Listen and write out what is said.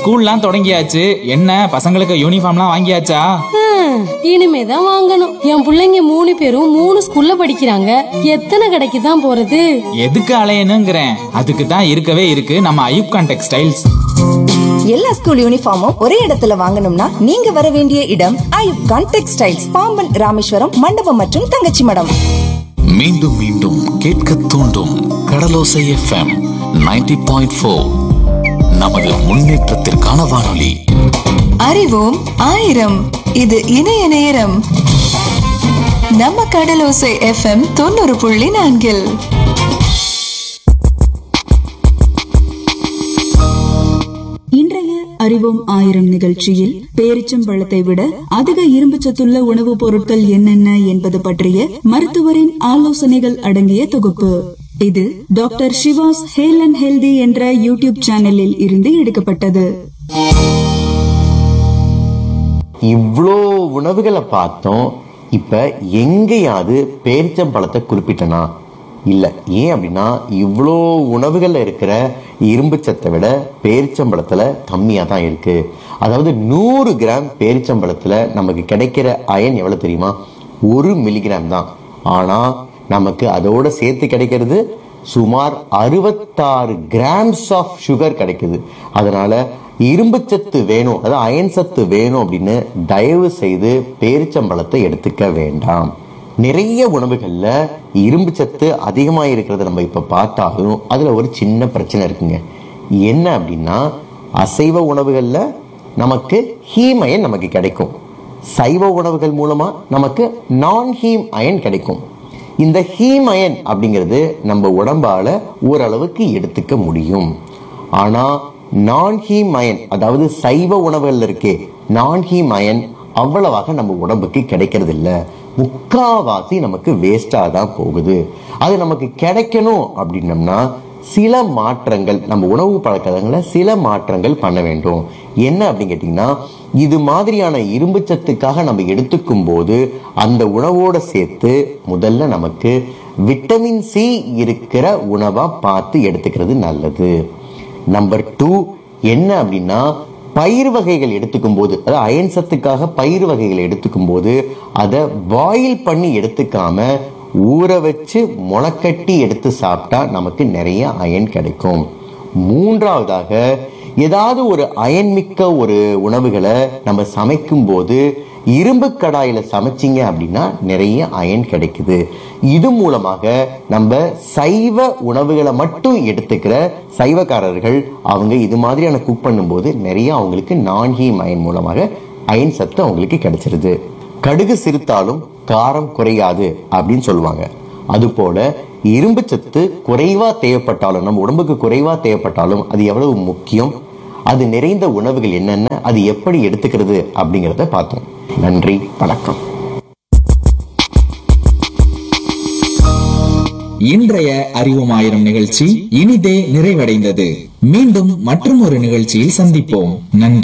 ஸ்கூல்லாம் தொடங்கியாச்சு என்ன பசங்களுக்கு யூனிஃபார்ம்லாம் வாங்கியாச்சா ஹம், இனிமேதான் வாங்கணும் என் புள்ளைங்க மூணு பேரும் மூணு ஸ்கூல்ல படிக்கிறாங்க எத்தனை கடைக்கு தான் போறது எதுக்கு அலையணுங்கிறேன் அதுக்கு தான் இருக்கவே இருக்கு நம்ம ஐயூப்கான் டெக்ஸ்டைல்ஸ் எல்லா ஸ்கூல் யூனிஃபார்மும் ஒரே இடத்துல வாங்கணும்னா நீங்க வர வேண்டிய இடம் ஐயூப் கான் டெக்ஸ்டைல்ஸ் பாம்பன் ராமேஸ்வரம் மண்டபம் மற்றும் தங்கச்சி மடம் மீண்டும் மீண்டும் கேட்க தூண்டும் கடலோசை எஃப்எம் 90.4 பாயிண்ட் ஃபோர் நமது முன்னேற்றத்திற்கான வானொலி அறிவோம் ஆயிரம் இது இணைய நேரம் நம்ம கடலோசை எஃப்எம் தொண்ணூறு புள்ளி நான்கில் இன்றைய அறிவோம் ஆயிரம் நிகழ்ச்சியில் பேரிச்சம்பழத்தை விட அதிக இரும்பு சத்துள்ள உணவுப் பொருட்கள் என்னென்ன என்பது பற்றிய மருத்துவரின் ஆலோசனைகள் அடங்கிய தொகுப்பு இது doctor Sivas heal and healthy என்ற யூடியூப் சேனலில் இருந்து எடுக்கப்பட்டது இவ்வளோ உணவுகளை பார்த்தோம் இப்ப எங்கேயாவது பேரிச்சம்பழத்தை குறிப்பிட்டனா இல்ல ஏன் அப்படின்னா இவ்வளோ உணவுகள்ல இருக்கிற இரும்பு சத்தை விட பேரிச்சம்பழத்துல கம்மியா தான் இருக்கு அதாவது நூறு கிராம் பேரிச்சம்பழத்துல நமக்கு கிடைக்கிற அயன் எவ்வளவு தெரியுமா ஒரு மில்லிகிராம் தான் ஆனா நமக்கு அதோட சேர்த்து கிடைக்கிறது சுமார் அறுபத்தாறு கிராம்ஸ் ஆஃப் சுகர் கிடைக்குது அதனால இரும்புச்சத்து வேணும் அதாவது அயன் சத்து வேணும் அப்படின்னு தயவு செய்து பேரிச்சம்பழத்தை எடுத்துக்க வேண்டாம் நிறைய உணவுகள்ல இரும்பு சத்து அதிகமா இருக்கிறத நம்ம இப்ப பார்த்தாலும் அதுல ஒரு சின்ன பிரச்சனை இருக்குங்க என்ன அப்படின்னா அசைவ உணவுகள்ல நமக்கு ஹீம் அயன் நமக்கு கிடைக்கும் சைவ உணவுகள் மூலமா நமக்கு நான் ஹீம் அயன் கிடைக்கும் இந்த ஹீம் அயன் அப்படிங்கிறது நம்ம உடம்பால ஓரளவுக்கு எடுத்துக்க முடியும் ஆனா நான் ஹீம் அயன் அதாவது சைவ உணவுகள் இருக்கே நான் ஹீம் அயன் அவ்வளவாக நம்ம உடம்புக்கு கிடைக்கிறது இல்ல முக்காவாசி நமக்கு வேஸ்டா தான் போகுது அது நமக்கு கிடைக்கணும் அப்படின்னம்னா சில மாற்றங்கள் நம்ம உணவு பழக்கங்களை சில மாற்றங்கள் பண்ண வேண்டும் என்ன அப்படின்னு கேட்டீங்கன்னா இது மாதிரியான இரும்பு சத்துக்காக நம்ம எடுத்துக்கும் போது அந்த உணவோட சேர்த்து முதல்ல நமக்கு விட்டமின் சி இருக்கிற உணவா பார்த்து எடுத்துக்கிறது நல்லது நம்பர் டூ என்ன அப்படின்னா பயிர் வகைகள் எடுத்துக்கும் போது அதாவது அயன் சத்துக்காக பயிர் வகைகள் எடுத்துக்கும் போது அதை பாயில் பண்ணி எடுத்துக்காம ஊற வச்சு முளைக்கட்டி எடுத்து சாப்பிட்டா நமக்கு நிறைய அயன் கிடைக்கும் மூன்றாவதாக ஏதாவது ஒரு அயன் மிக்க ஒரு உணவுகளை நம்ம சமைக்கும் போது இரும்பு கடாயில சமைச்சிங்க அப்படின்னா நிறைய அயன் கிடைக்குது இது மூலமாக நம்ம சைவ உணவுகளை மட்டும் எடுத்துக்கிற சைவக்காரர்கள் அவங்க இது மாதிரியான குக் பண்ணும்போது நிறைய அவங்களுக்கு நான்ஹீம் அயன் மூலமாக அயன் சத்து அவங்களுக்கு கிடைச்சிருது கடுகு சிறுத்தாலும் காரம் குறையாது அப்படின்னு சொல்லுவாங்க அதுபோல இரும்பு சத்து குறைவா தேவைப்பட்டாலும் நம்ம உடம்புக்கு குறைவா தேவைப்பட்டாலும் அது எவ்வளவு முக்கியம் அது நிறைந்த உணவுகள் என்னென்ன அது எப்படி எடுத்துக்கிறது அப்படிங்கிறத பார்த்தோம் நன்றி வணக்கம் இன்றைய அறிவோம் ஆயிரம் நிகழ்ச்சி இனிதே நிறைவடைந்தது மீண்டும் மற்றும் ஒரு நிகழ்ச்சியில் சந்திப்போம் நன்றி